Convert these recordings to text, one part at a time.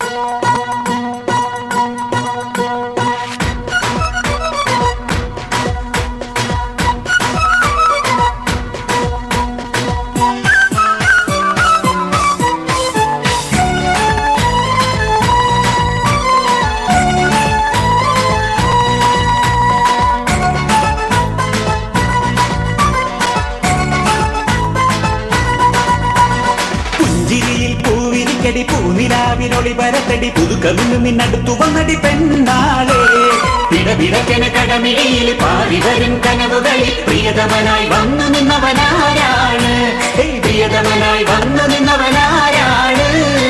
പുഞ്ചിരിയിൽ പൂവിരിക്കടി പൂനിലാവിനൊളി പരത്തടി പുതുക്കമിന്നു നിന്നടുത്തു വന്നടി പെണ്ണാളെ പിടപിടക്കന കടമിഴിയിൽ പാടി വരും കനവുകളിൽ പ്രിയതമനായി വന്നു നിന്നവനാരാണ് ഹേയ് പ്രിയതമനായി വന്നു നിന്നവനാരാണ്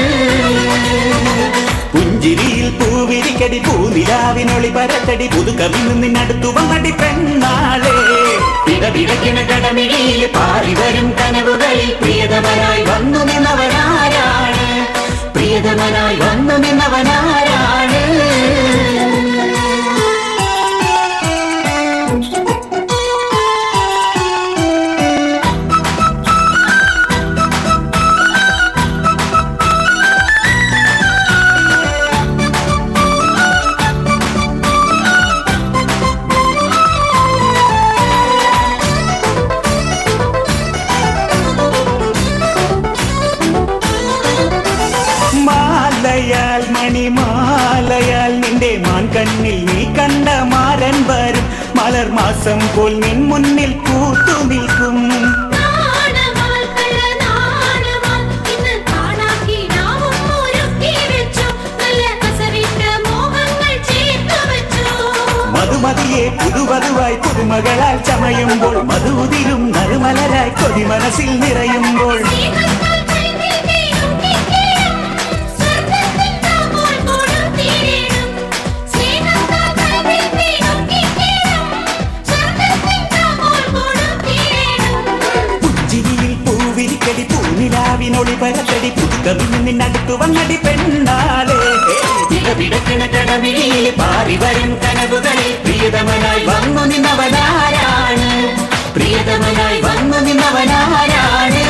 പുഞ്ചിരിയിൽ പൂവിരിക്കടി പൂനിലാവിനൊളി പരത്തടി പുതുക്കമിന്നു നിന്നടുത്തു വന്നടി പെണ്ണാളെ പിടപിടക്കന കടമിഴിയിൽ പാടി വരും കനവുകളിൽ പ്രിയതമനായി വന്നു നിന്നവനാരാണ് പ്രിയതമനായി വന്നു നിന്നവനാരാണ് മാലയാൽ മണിമാലയാൽ നിന്റെ മാൻകണ്ണിൽ നീ കണ്ട മാരൻ വരും മലർ മാസം പോൽ നിൻ മുന്നിൽ കൂത്തു നിൽക്കും നാണമാൽ കള്ള നാണമാൽ ഇന്ന് കാണാക്കി നാവും ഒരുക്കി വെച്ചു നല്ല കസവിട്ട മോഹങ്ങൾ ചേർത്തു വെച്ചു മധുമതിയെ പുതുവധുവായി പുതുമകളാൽ ചമയുമ്പോൾ മധുതിരും നറുമലരായി കൊതി മനസ്സിൽ നിറയുമ്പോൾ സ്നേഹത്താൽ കൈതിൽ വീണും കിട്ടിയിടും സ്വർഗ്ഗത്തിൻ താക്കോൽ കൂടും തീരിടും സ്നേഹത്താൽ കൈതിൽ വീണും കിട്ടിയിടും സ്വർഗ്ഗത്തിൻ താക്കോൽ കൂടും തീരിടും പുഞ്ചിരിയിൽ പൂവിരിക്കടി പൂനിലാവിനൊളി പരത്തടി പുതുക്കമിന്ന് നിന്നടുത്തു വന്നടി പെണ്ണാളെ വിടവിടക്കണ കടമിഴിയിൽ പാറി വരും കനവുകളിൽ പ്രിയതമനായി വന്നു നിന്നവനാരാണ് പ്രിയതമനായി വന്നു നിന്നവനാരാണ്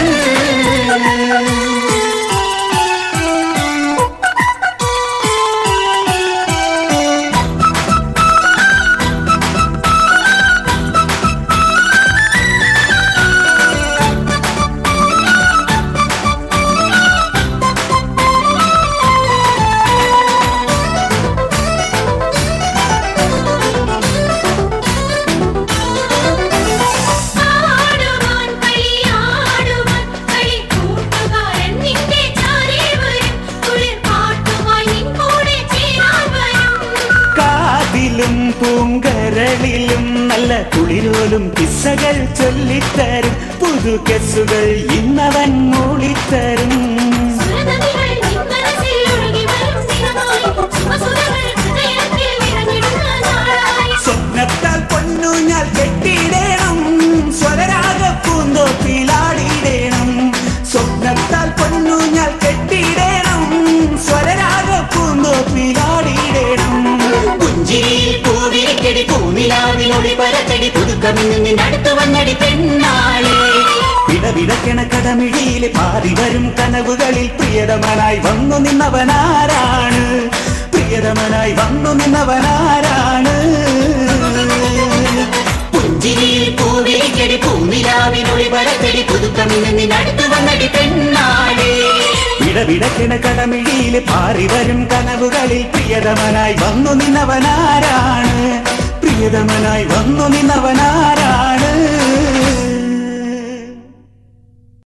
ആടുവാൻ കളിയാടുവാൻ കളിക്കൂട്ടുകാരൻ നിന്റെ ചാരേ വരും കുളിർ പാട്ടുമായി നിൻ കൂടെ ചേരാൻ വരും കാതിലും പൂങ്കരളിലും നല്ല കുളിരോലും കിസ്സകൾ ചൊല്ലിത്തരും പുതു കെസ്സുകൾ ഇന്നവൻ മൂളിത്തരും സുരനദികൾ നിൻ മനസ്സിൽ ഒഴുകി വരും ദിനമായി സുമസുരകൾ ഹൃദയത്തിൽ വിളഞ്ഞിടുന്ന നാളായി സ്വപ്നത്താൽ പൊന്നു ഞാൻ കെട്ടിയിടേണം സ്വരരാഗ പൂന്തോപ്പിലാടിയിടേണം സ്വപ്നത്താൽ പൊന്നു ഞാൻ കെട്ടിയിടേണം സ്വരരാഗ പൂന്തോപ്പിലാടിയിടേണം പുഞ്ചിരിയിൽ പൂവിരിക്കടി പൂനിലാവിനൊളി പരത്തടി പുതുക്കമിന്ന് നിന്നടുത്തു വന്നടി പെണ്ണാളെ വിടവിടക്കണ കടമിഴിയിൽ പാതി വരും കനവുകളിൽ പ്രിയതമനായി വന്നു നിന്നവനാരാണ് പ്രിയതമനായി വന്നു നിന്നവനാരാണ് പുഞ്ചിരിയിൽ പൂവിരിക്കടി പൂനിലാവിനൊളി പരത്തടി പുതുക്കമിന്ന് നിന്നടുത്തു വന്നടി പെണ്ണാളെ വിടവിടക്കണ കടമിഴിയിൽ പാറി വരും കനവുകളിൽ പ്രിയതമനായി വന്നു നിന്നവനാരാണ് പ്രിയതമനായി വന്നു നിന്നവനാ